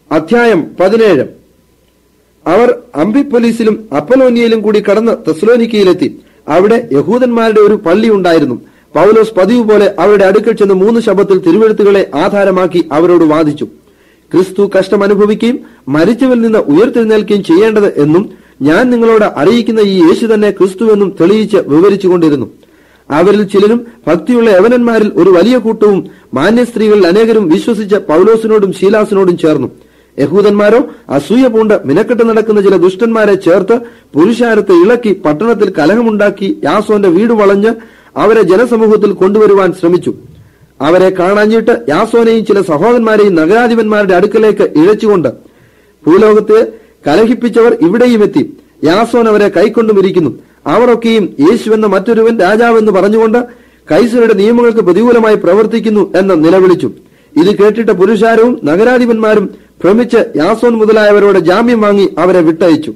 അധ്യായം പതിനേഴ് അവർ അംബിപ്പൊലീസിലും അപ്പലോനിയയിലും കൂടി കടന്ന് തെസ്ലോനിക്കയിലെത്തി അവിടെ യഹൂദന്മാരുടെ ഒരു പള്ളി ഉണ്ടായിരുന്നു പൗലോസ് പതിവ് പോലെ അവരുടെ അടുക്കൽ ചെന്ന് മൂന്ന് ശബത്തിൽ തിരുവെഴുത്തുകളെ ആധാരമാക്കി അവരോട് വാദിച്ചു ക്രിസ്തു കഷ്ടം അനുഭവിക്കുകയും മരിച്ചവരിൽ നിന്ന് ഉയർത്തെഴുന്നേൽക്കുകയും ചെയ്യേണ്ടത് എന്നും ഞാൻ നിങ്ങളോട് അറിയിക്കുന്ന ഈ യേശു തന്നെ ക്രിസ്തുവെന്നും തെളിയിച്ച് വിവരിച്ചുകൊണ്ടിരുന്നു അവരിൽ ചിലരും ഭക്തിയുള്ള യവനന്മാരിൽ ഒരു വലിയ കൂട്ടവും മാന്യ സ്ത്രീകളിൽ അനേകരും വിശ്വസിച്ച പൗലോസിനോടും ശീലാസിനോടും ചേർന്നു യഹൂദന്മാരോ അസൂയ പൂണ്ട് മിനക്കെട്ട് നടക്കുന്ന ചില ദുഷ്ടന്മാരെ ചേർത്ത് പുരുഷാരത്തെ ഇളക്കി പട്ടണത്തിൽ കലഹമുണ്ടാക്കി യാസോന്റെ വീട് വളഞ്ഞ് അവരെ ജനസമൂഹത്തിൽ കൊണ്ടുവരുവാൻ ശ്രമിച്ചു അവരെ കാണാഞ്ഞിട്ട് യാസോനെയും ചില സഹോദരന്മാരെയും നഗരാധിപന്മാരുടെ അടുക്കലേക്ക് ഇഴച്ചുകൊണ്ട് ഭൂലോകത്തെ കലഹിപ്പിച്ചവർ ഇവിടെയും എത്തി യാസോൻ അവരെ കൈക്കൊണ്ടും ഇരിക്കുന്നു അവരൊക്കെയും യേശുവെന്ന മറ്റൊരുവൻ രാജാവെന്ന് പറഞ്ഞുകൊണ്ട് കൈസരുടെ നിയമങ്ങൾക്ക് പ്രതികൂലമായി പ്രവർത്തിക്കുന്നു എന്ന് നിലവിളിച്ചു ഇത് കേട്ടിട്ട് പുരുഷാരവും നഗരാധിപന്മാരും ഭ്രമിച്ച് യാസോൻ മുതലായവരോട് ജാമ്യം വാങ്ങി അവരെ വിട്ടയച്ചു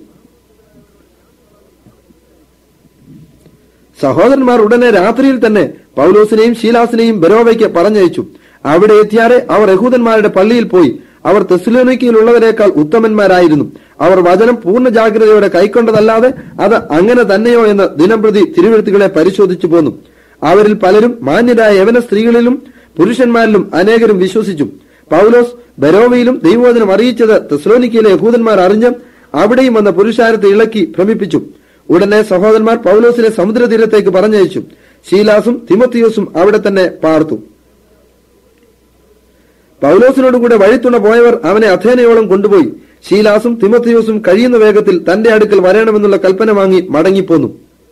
സഹോദരന്മാർ ഉടനെ രാത്രിയിൽ തന്നെ പൗലോസിനെയും ശീലാസിനെയും ബെരോവയ്ക്ക് പറഞ്ഞയച്ചു അവിടെ എത്തിയാറെ അവർ യഹൂദന്മാരുടെ പള്ളിയിൽ പോയി അവർ തെസ്ലോനിക്കയിലുള്ളവരെക്കാൾ ഉത്തമന്മാരായിരുന്നു അവർ വചനം പൂർണ്ണ ജാഗ്രതയോടെ കൈക്കൊണ്ടതല്ലാതെ അത് അങ്ങനെ തന്നെയോ എന്ന് ദിനംപ്രതി തിരുവെഴുത്തുകളെ പരിശോധിച്ചു പോന്നു അവരിൽ പലരും മാന്യരായ യവന സ്ത്രീകളിലും പുരുഷന്മാരിലും അനേകരും വിശ്വസിച്ചു പൗലോസ് ബെരോവയിലും ദൈവവചനം അറിയിച്ചത് തെസ്ലോനിക്കയിലെ യഹൂദന്മാർ അറിഞ്ഞ് അവിടെയും വന്ന പുരുഷാരത്തെ ഇളക്കി ഭ്രമിപ്പിച്ചു ഉടനെ സഹോദരന്മാർ പൗലോസിനെ സമുദ്രതീരത്തേക്ക് പറഞ്ഞയച്ചു ശീലാസും തിമത്തിയോസും അവിടെ തന്നെ പാർത്തു പൗലോസിനോട് കൂടെ വഴിത്തുണ പോയവർ അവനെ അഥേനയോളം കൊണ്ടുപോയി ശീലാസും തിമത്തിയോസും കഴിയുന്ന വേഗത്തിൽ തന്റെ അടുക്കൽ വരണമെന്നുള്ള കൽപ്പന വാങ്ങി മടങ്ങിപ്പോന്നു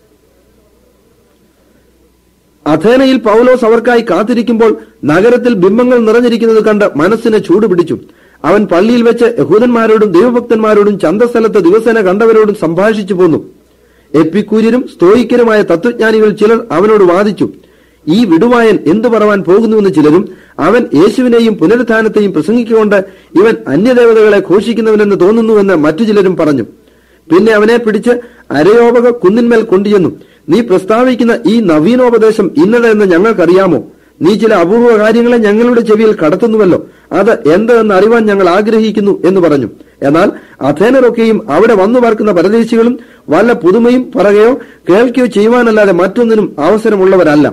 അഥേനയിൽ പൗലോസ് അവർക്കായി കാത്തിരിക്കുമ്പോൾ നഗരത്തിൽ ബിംബങ്ങൾ നിറഞ്ഞിരിക്കുന്നത് കണ്ട് മനസ്സിനെ ചൂടുപിടിച്ചു അവൻ പള്ളിയിൽ വെച്ച് യഹൂദന്മാരോടും ദൈവഭക്തന്മാരോടും ചന്തസ്ഥലത്ത് ദിവസേന കണ്ടവരോടും സംഭാഷിച്ചു പോന്നു എപ്പിക്കൂര്യരും സ്തോയിക്കരുമായ തത്വജ്ഞാനികൾ ചിലർ അവനോട് വാദിച്ചു ഈ വിടുവായൻ എന്തു പറവാൻ പോകുന്നുവെന്ന് ചിലരും അവൻ യേശുവിനെയും പുനരുത്ഥാനത്തെയും പ്രസംഗിക്കൊണ്ട് ഇവൻ അന്യദേവതകളെ ഘോഷിക്കുന്നവനെന്ന് തോന്നുന്നുവെന്ന് മറ്റു ചിലരും പറഞ്ഞു പിന്നെ അവനെ പിടിച്ച് അരയോപക കുന്നിന്മേൽ കൊണ്ടുചെന്നു നീ പ്രസ്താവിക്കുന്ന ഈ നവീനോപദേശം ഇന്നതെന്ന് ഞങ്ങൾക്കറിയാമോ നീ ചില അപൂർവ കാര്യങ്ങളെ ഞങ്ങളുടെ ചെവിയിൽ കടത്തുന്നുവല്ലോ അത് എന്തെന്ന് അറിവാൻ ഞങ്ങൾ ആഗ്രഹിക്കുന്നു എന്ന് പറഞ്ഞു എന്നാൽ അഥേനരൊക്കെയും അവിടെ വന്നു പാർക്കുന്ന പരദേശികളും വല്ല പുതുമയും പറയുകയോ കേൾക്കുകയോ ചെയ്യുവാനല്ലാതെ മറ്റൊന്നിനും അവസരമുള്ളവരല്ല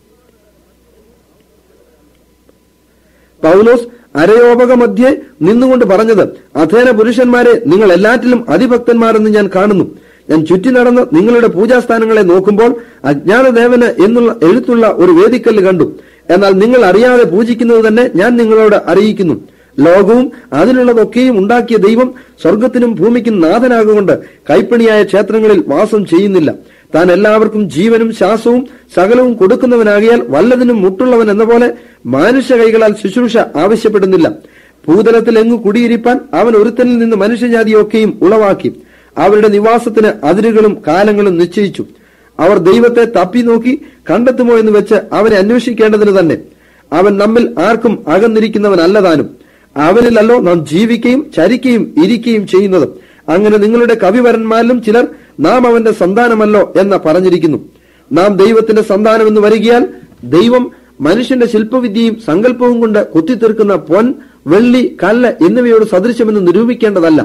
പൗലോസ് അരയോപക മധ്യേ നിന്നുകൊണ്ട് പറഞ്ഞത് അഥേന പുരുഷന്മാരെ നിങ്ങൾ എല്ലാറ്റിലും അതിഭക്തന്മാരെന്ന് ഞാൻ കാണുന്നു ഞാൻ ചുറ്റി നടന്ന് നിങ്ങളുടെ പൂജാസ്ഥാനങ്ങളെ നോക്കുമ്പോൾ അജ്ഞാനദേവന് എന്നുള്ള എഴുത്തുള്ള ഒരു വേദിക്കല്ല് കണ്ടു എന്നാൽ നിങ്ങൾ അറിയാതെ പൂജിക്കുന്നത് തന്നെ ഞാൻ നിങ്ങളോട് അറിയിക്കുന്നു ലോകവും അതിനുള്ളതൊക്കെയും ഉണ്ടാക്കിയ ദൈവം സ്വർഗത്തിനും ഭൂമിക്കും നാഥനാകൊണ്ട് കൈപ്പണിയായ ക്ഷേത്രങ്ങളിൽ വാസം ചെയ്യുന്നില്ല താൻ എല്ലാവർക്കും ജീവനും ശ്വാസവും സകലവും കൊടുക്കുന്നവനാകിയാൽ വല്ലതിനും മുട്ടുള്ളവൻ എന്ന പോലെ മാനുഷ്യ കൈകളാൽ ശുശ്രൂഷ ആവശ്യപ്പെടുന്നില്ല ഭൂതലത്തിൽ എങ്ങു കുടിയിരിപ്പാൻ അവൻ ഒരുത്തനിൽ നിന്ന് മനുഷ്യജാതിയൊക്കെയും ഉളവാക്കി അവരുടെ നിവാസത്തിന് അതിരുകളും കാലങ്ങളും നിശ്ചയിച്ചു അവർ ദൈവത്തെ തപ്പി നോക്കി കണ്ടെത്തുമോ എന്ന് വെച്ച് അവനെ അന്വേഷിക്കേണ്ടതിന് തന്നെ അവൻ നമ്മിൽ ആർക്കും അകന്നിരിക്കുന്നവനല്ലതാനും അവനിലല്ലോ നാം ജീവിക്കുകയും ചരിക്കുകയും ഇരിക്കുകയും ചെയ്യുന്നത് അങ്ങനെ നിങ്ങളുടെ കവിവരന്മാരിലും ചിലർ നാം അവന്റെ സന്താനമല്ലോ എന്ന് പറഞ്ഞിരിക്കുന്നു നാം ദൈവത്തിന്റെ സന്താനമെന്ന് വരികയാൽ ദൈവം മനുഷ്യന്റെ ശില്പവിദ്യയും സങ്കല്പവും കൊണ്ട് കുത്തിത്തീർക്കുന്ന പൊൻ വെള്ളി കല്ല് എന്നിവയോട് സദൃശ്യമെന്ന് നിരൂപിക്കേണ്ടതല്ല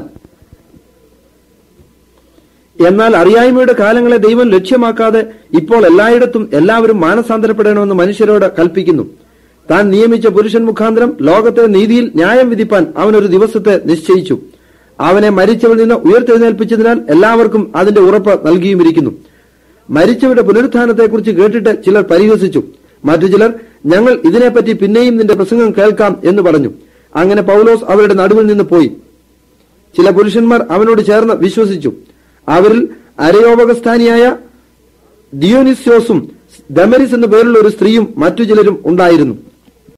എന്നാൽ അറിയായ്മയുടെ കാലങ്ങളെ ദൈവം ലക്ഷ്യമാക്കാതെ ഇപ്പോൾ എല്ലായിടത്തും എല്ലാവരും മാനസാന്തരപ്പെടണമെന്ന് മനുഷ്യരോട് കൽപ്പിക്കുന്നു താൻ നിയമിച്ച പുരുഷൻ മുഖാന്തരം ലോകത്തെ നീതിയിൽ ന്യായം വിധിപ്പാൻ അവനൊരു ദിവസത്തെ നിശ്ചയിച്ചു അവനെ മരിച്ചവരിൽ നിന്ന് ഉയർത്തെഴുന്നേൽപ്പിച്ചതിനാൽ എല്ലാവർക്കും അതിന്റെ ഉറപ്പ് നൽകിയുമിരിക്കുന്നു മരിച്ചവരുടെ പുനരുത്ഥാനത്തെക്കുറിച്ച് കേട്ടിട്ട് ചിലർ പരിഹസിച്ചു മറ്റു ചിലർ ഞങ്ങൾ ഇതിനെപ്പറ്റി പിന്നെയും നിന്റെ പ്രസംഗം കേൾക്കാം എന്ന് പറഞ്ഞു അങ്ങനെ പൗലോസ് അവരുടെ നടുവിൽ നിന്ന് പോയി ചില പുരുഷന്മാർ അവനോട് ചേർന്ന് വിശ്വസിച്ചു അവരിൽ അരയോപകസ്ഥാനിയായ ദിയോനിസ്യോസും ദമരിസ് എന്നു പേരുള്ള ഒരു സ്ത്രീയും മറ്റു ചിലരും ഉണ്ടായിരുന്നു